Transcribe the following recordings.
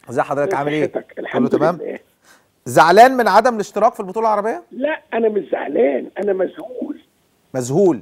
ازي حضرتك عامل ايه صحتك؟ كله الحمد تمام لله. زعلان من عدم الاشتراك في البطوله العربيه لا انا مش زعلان انا مذهول مذهول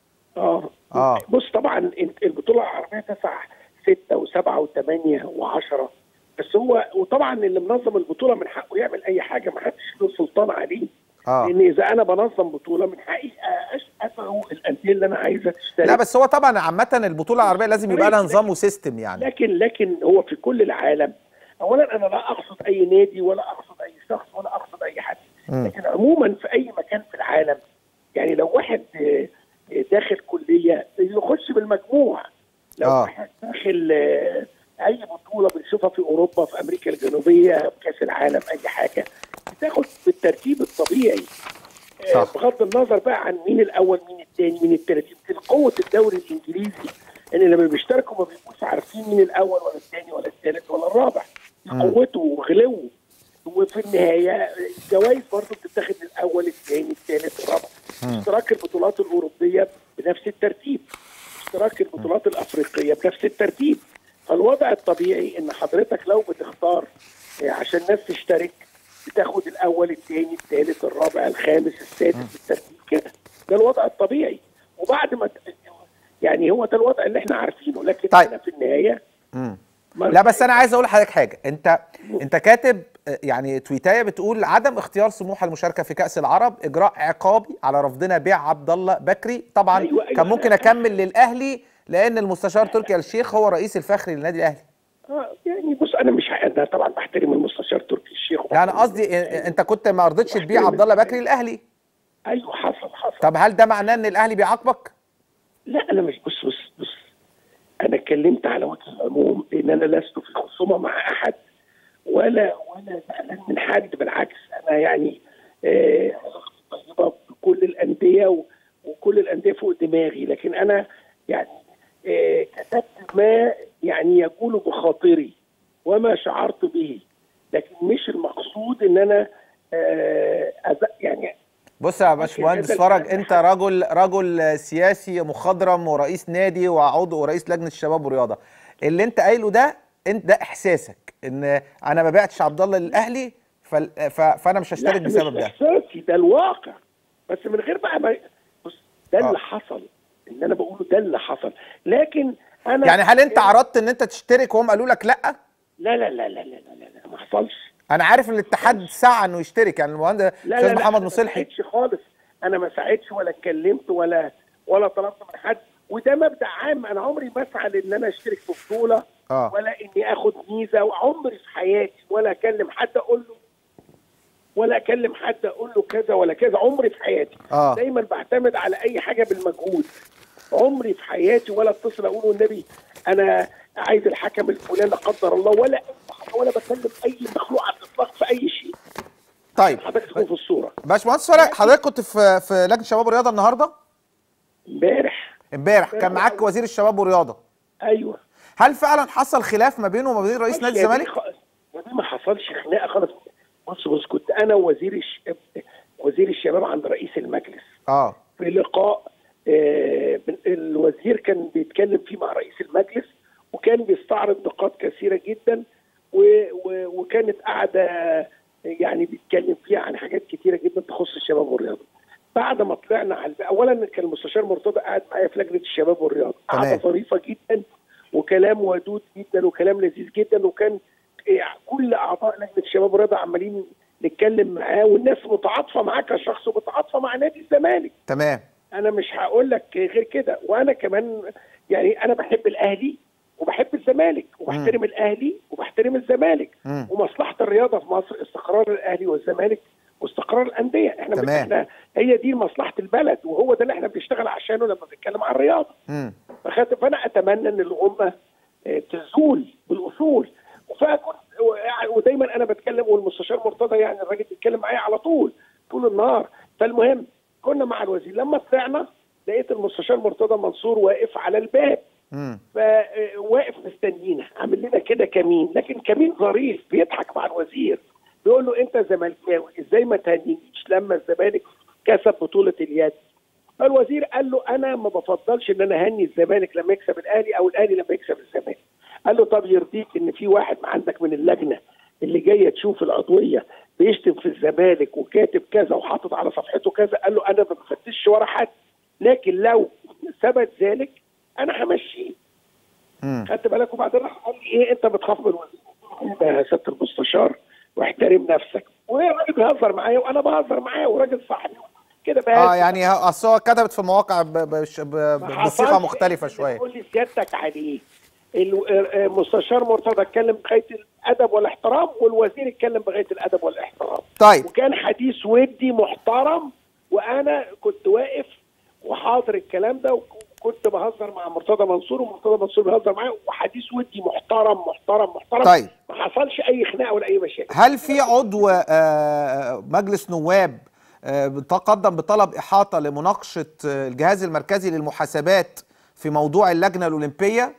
اه آه. بص طبعا انت البطوله العربيه تسع ستة وسبعة وثمانية وعشرة بس هو وطبعا اللي منظم البطوله من حقه يعمل اي حاجه ما حدش له سلطان عليه اه لان اذا انا بنظم بطوله من حقي أش- ادعو الانديه اللي انا عايزه تشترك لا بس هو طبعا عامه البطوله العربيه لازم يبقى لها نظام وسيستم يعني لكن لكن هو في كل العالم اولا انا لا اقصد اي نادي ولا اقصد اي شخص ولا اقصد اي حد مم. لكن عموما في اي مكان في العالم يعني لو واحد آه، آه، داخل كليه يخش بالمجموع لو آه. واحد داخل آه، اي بطوله بنشوفها في اوروبا في امريكا الجنوبيه في كاس العالم اي حاجه بتاخد بالترتيب الطبيعي آه، صح. بغض النظر بقى عن مين الاول مين الثاني مين الثالث يمكن قوه الدوري الانجليزي ان لما بيشتركوا ما بيبقوش عارفين مين الاول ولا الثاني ولا الثالث ولا الرابع دي مم. قوته وغلوه وفي النهايه الجوائز برضه بتتاخد الاول الثاني الثالث الرابع مم. اشتراك البطولات الاوروبيه بنفس الترتيب اشتراك البطولات الافريقيه بنفس الترتيب فالوضع الطبيعي ان حضرتك لو بتختار آه، عشان الناس تشترك بتاخد الاول الثاني الثالث الرابع الخامس السادس بالترتيب كده ده الوضع الطبيعي وبعد ما ت- يعني هو ده الوضع اللي احنا عارفينه لكن طيب. انا في النهايه مم. ما- لا بس انا عايز اقول لحضرتك حاجه انت انت كاتب آه، يعني تويتايه بتقول عدم اختيار سموحه المشاركه في كاس العرب اجراء عقابي على رفضنا بيع عبد الله بكري طبعا أيوة، أيوة. كان ممكن اكمل للاهلي لان المستشار تركي آل الشيخ هو رئيس الفخري للنادي الاهلي آه يعني بص انا مش ه- انا طبعا بحترم المستشار تركي الشيخ يعني قصدي آه، انت كنت ما رضيتش تبيع عبد الله بكري للاهلي ايوه حصل حصل طب هل ده معناه ان الاهلي بيعاقبك لا انا مش بص بص بص انا اتكلمت على وجه العموم لان انا لست في خصومه مع احد ولا ولا زعلان من حد بالعكس انا يعني آه، علاقتي طيبه بكل الانديه و- وكل الانديه فوق دماغي لكن انا يعني آه، كتبت ما يعني يقول بخاطري وما شعرت به لكن مش المقصود ان انا آه، أز- يعني بص يا باشمهندس هذا فرج الكلام انت رجل رجل سياسي مخضرم ورئيس نادي وعضو ورئيس لجنه الشباب والرياضه اللي انت قايله ده انت ده احساسك ان انا ما بعتش عبد الله للاهلي فال- ف- فانا مش هشترك لا، بسبب مش ده احساسي ده الواقع بس من غير بقى ما بص ده آه. اللي حصل اللي انا بقوله ده اللي حصل لكن انا يعني هل انت عرضت ان انت تشترك وهم قالوا لك لا لا لا لا لا لا لا, لا, لا ما حصلش انا عارف ان الاتحاد سعى انه يشترك يعني المهندس لا لا استاذ لا محمد أنا مصلحي ما ساعدش خالص انا ما ساعدش ولا اتكلمت ولا ولا طلبت من حد وده مبدا عام انا عمري ما اسعى ان انا اشترك في بطوله اه ولا اني اخد ميزه وعمري في حياتي ولا اكلم حد اقول له ولا اكلم حد اقول له كذا ولا كذا عمري في حياتي اه دايما بعتمد على اي حاجه بالمجهود عمري في حياتي ولا اتصل اقول والنبي انا عايز الحكم الفلاني لا قدر الله ولا أي حاجة ولا بكلم اي مخلوق على الاطلاق في اي شيء طيب حضرتك تكون في الصوره باشمهندس فرج حضرتك كنت في في لجنه الشباب والرياضه النهارده امبارح امبارح كان معاك وزير الشباب والرياضه ايوه هل فعلا حصل خلاف ما بينه وما بين رئيس نادي يا دي الزمالك خ- يا دي ما حصلش خناقه خالص بص بص كنت انا وزير الش... وزير الشباب عند رئيس المجلس اه في لقاء آه، الوزير كان بيتكلم فيه مع رئيس المجلس وكان بيستعرض نقاط كثيره جدا و و وكانت قاعده يعني بيتكلم فيها عن حاجات كثيره جدا تخص الشباب والرياضه. بعد ما طلعنا على اولا كان المستشار مرتضى قاعد معايا في لجنه الشباب والرياضه، تمام. قعده ظريفه جدا وكلام ودود جدا وكلام لذيذ جدا وكان إيه، كل اعضاء لجنه الشباب والرياضه عمالين نتكلم معاه والناس متعاطفه معاه كشخص ومتعاطفه مع نادي الزمالك. تمام انا مش هقول لك غير كده وانا كمان يعني انا بحب الاهلي وبحب الزمالك وبحترم الاهلي وبحترم الزمالك مم. ومصلحه الرياضه في مصر استقرار الاهلي والزمالك واستقرار الانديه احنا تمام. احنا هي دي مصلحه البلد وهو ده اللي احنا بنشتغل عشانه لما بنتكلم عن الرياضه امم فخدت فانا اتمنى ان الامه آه، تزول بالاصول فكنت ودايما انا بتكلم والمستشار مرتضى يعني الراجل بيتكلم معايا على طول طول النهار فالمهم كنا مع الوزير لما طلعنا لقيت المستشار مرتضى منصور واقف على الباب امم فواقف مستنينا عامل لنا كده كمين لكن كمين ظريف بيضحك مع الوزير بيقول له انت زملكاوي ازاي ما تهنينيش لما الزمالك كسب بطوله اليد فالوزير قال له انا ما بفضلش ان انا اهني الزمالك لما يكسب الاهلي او الاهلي لما يكسب الزمالك قال له طب يرضيك ان في واحد عندك من اللجنه جايه تشوف العضويه بيشتم في الزمالك وكاتب كذا وحاطط على صفحته كذا قال له انا ما بفتشش ورا حد لكن لو ثبت ذلك انا همشيه مم. خدت بالك وبعدين راح قال لي ايه انت بتخاف من الوزير قلت له يا سياده المستشار واحترم نفسك والراجل بيهزر معايا وانا بهزر معاه وراجل صاحبي كده بقى اه يعني ه- اصل هو كتبت في مواقع ب- بش- ب- ب- ما بصيغه حصلش مختلفه اللي شويه بتقول لي سيادتك عليه ال- المستشار مرتضى اتكلم بغايه الادب والاحترام والوزير اتكلم بغايه الادب والاحترام طيب وكان حديث ودي محترم وانا كنت واقف وحاضر الكلام ده وكنت بهزر مع مرتضى منصور ومرتضى منصور بيهزر معايا وحديث ودي محترم محترم محترم طيب. ما حصلش اي خناقه ولا اي مشاكل هل في عضو آه، مجلس نواب آه، تقدم بطلب احاطه لمناقشه آه، الجهاز المركزي للمحاسبات في موضوع اللجنه الاولمبيه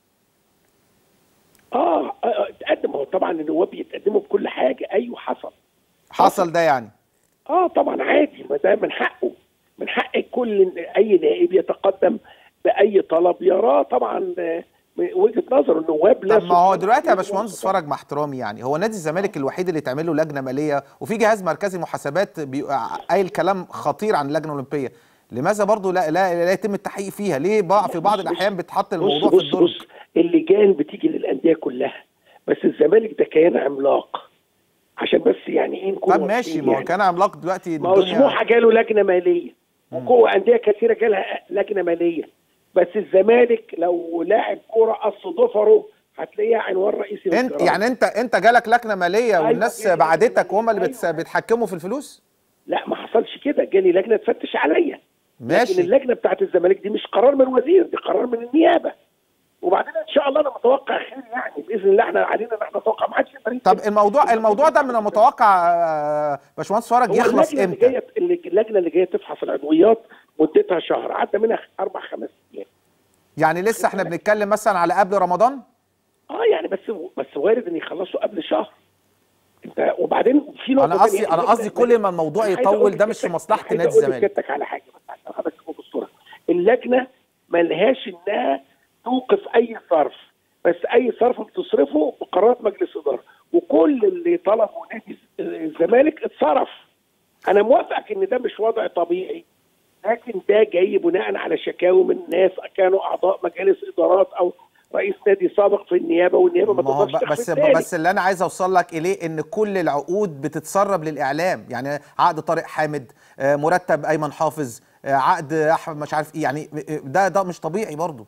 اه آه، آه، اتقدم هو طبعا النواب يتقدموا بكل حاجه ايوه حصل حصل ده يعني اه طبعا عادي ما ده من حقه من حق كل اي نائب يتقدم باي طلب يراه طبعا آه، من وجهه نظر النواب لا طب ما هو سلطان دلوقتي يا عليهم باشمهندس ولا فرج مع احترامي يعني هو نادي الزمالك الوحيد اللي تعمل له لجنه ماليه وفي جهاز مركزي محاسبات بيبقى قايل كلام خطير عن اللجنه الاولمبيه لماذا برضو لا لا, لا يتم التحقيق فيها ليه بقى في بعض بص- الاحيان بتحط بص الموضوع في بص الدرج بص اللجان بتيجي للانديه كلها بس الزمالك ده كيان عملاق عشان بس يعني ايه نكون طب واضحين ماشي ما هو يعني. كان عملاق دلوقتي ما هو الدنيا سموحه جاله لجنه ماليه وجوه انديه كثيره جالها لجنه ماليه بس الزمالك لو لاعب كوره قص ضفره هتلاقيها عنوان رئيسي انت للقرار. يعني انت انت جالك لجنه ماليه أيوة، والناس جالي لجنة بعدتك وهم اللي مالية. بتس- بيتحكموا في الفلوس لا ما حصلش كده جالي لجنه تفتش عليا لكن ماشي اللجنه بتاعت الزمالك دي مش قرار من الوزير دي قرار من النيابه وبعدين ان شاء الله انا متوقع خير يعني باذن الله احنا علينا ان احنا نتوقع ما حدش يقدر يكتب. طب الموضوع الموضوع ده من المتوقع آه، باشمهندس فرج هو يخلص اللجنه اللي امتى جايه اللي- اللجنه اللي جايه تفحص العضويات مدتها شهر عدى منها اربع خمس ايام يعني لسه احنا بنتكلم مثلا على قبل رمضان اه يعني بس بس وارد ان يخلصوا قبل شهر انت وبعدين في نقطه انا قصدي تانية. انا قصدي كل ما الموضوع أنا عايز أقول يطول ده مش في لسيادتك- مصلحه عايز نادي أقول الزمالك لسيادتك على حاجه بس عشان حضرتك تكون في الصوره اللجنه ملهاش انها توقف اي صرف بس اي صرف بتصرفه بقرارات مجلس اداره وكل اللي طلبه نادي الزمالك اتصرف انا موافقك ان ده مش وضع طبيعي لكن ده جاي بناء على شكاوي من ناس كانوا اعضاء مجالس ادارات او رئيس نادي سابق في النيابه والنيابه ما ما هو تقدرش ب- بس تخفي ذلك. بس اللي انا عايز اوصل لك اليه ان كل العقود بتتسرب للاعلام يعني عقد طارق حامد آه، مرتب ايمن حافظ آه، عقد احمد مش عارف ايه يعني آه، ده ده مش طبيعي برضو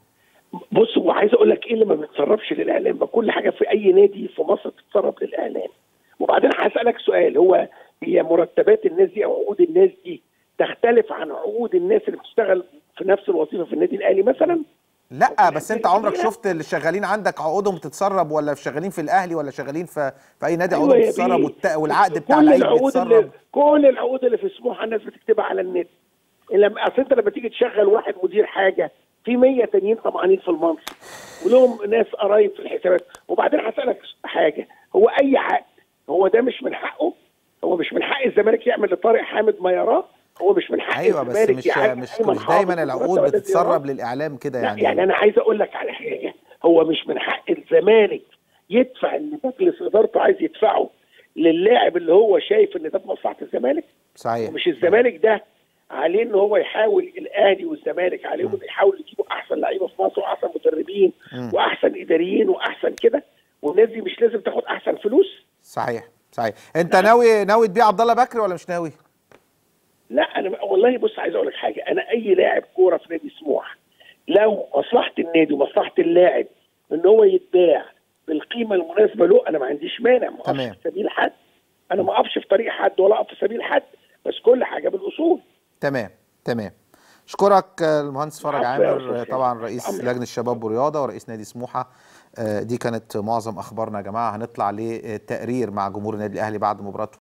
بص وعايز اقول لك ايه اللي ما بيتسربش للاعلام ما كل حاجه في اي نادي في مصر بتتسرب للاعلام وبعدين هسالك سؤال هو هي مرتبات الناس دي او عقود الناس دي تختلف عن عقود الناس اللي بتشتغل في نفس الوظيفه في النادي الاهلي مثلا لا بس انت عمرك كبيرة. شفت اللي شغالين عندك عقودهم بتتسرب ولا شغالين في الاهلي ولا شغالين في في اي نادي أيوة عقودهم يا بتتسرب بيه. والت- والعقد بتاع كل اللعيب العقود بيتسرب اللي كل العقود اللي في سموحه الناس بتكتبها على النت لما اصل انت لما تيجي تشغل واحد مدير حاجه في 100 تانيين طمعانين في المنصب ولهم ناس قرايب في الحسابات وبعدين هسالك حاجه هو اي عقد هو ده مش من حقه هو مش من حق الزمالك يعمل لطارق حامد ما يراه هو مش من حق ايوه بس الزمالك مش يعين مش أيمن مش حافظ دايما العقود مرتب الذي بتتسرب يراه. للاعلام كده لا يعني يعني انا عايز اقول لك على حاجه هو مش من حق الزمالك يدفع اللي مجلس ادارته عايز يدفعه للاعب اللي هو شايف ان ده في مصلحه الزمالك صحيح ومش الزمالك ده عليه ان هو يحاول الاهلي والزمالك عليهم ان يحاولوا يجيبوا احسن لعيبه في مصر واحسن مدربين واحسن اداريين واحسن كده والناس دي مش لازم تاخد احسن فلوس صحيح صحيح انت ناوي ناوي تبيع عبد الله بكر ولا مش ناوي لا انا والله بص عايز اقول لك حاجه انا اي لاعب كوره في نادي سموحه لو مصلحه النادي ومصلحه اللاعب ان هو يتباع بالقيمه المناسبه له انا ما عنديش مانع ما اقفش تمام. في سبيل حد انا ما اقفش في طريق حد ولا اقف في سبيل حد بس كل حاجه بالاصول تمام تمام اشكرك آه، المهندس فرج عفوا يا عامر أستاذ آه، خالد. طبعا رئيس عمرو. لجنه الشباب والرياضه ورئيس نادي سموحه آه، دي كانت معظم اخبارنا يا جماعه هنطلع لتقرير مع جمهور النادي الاهلي بعد مباراه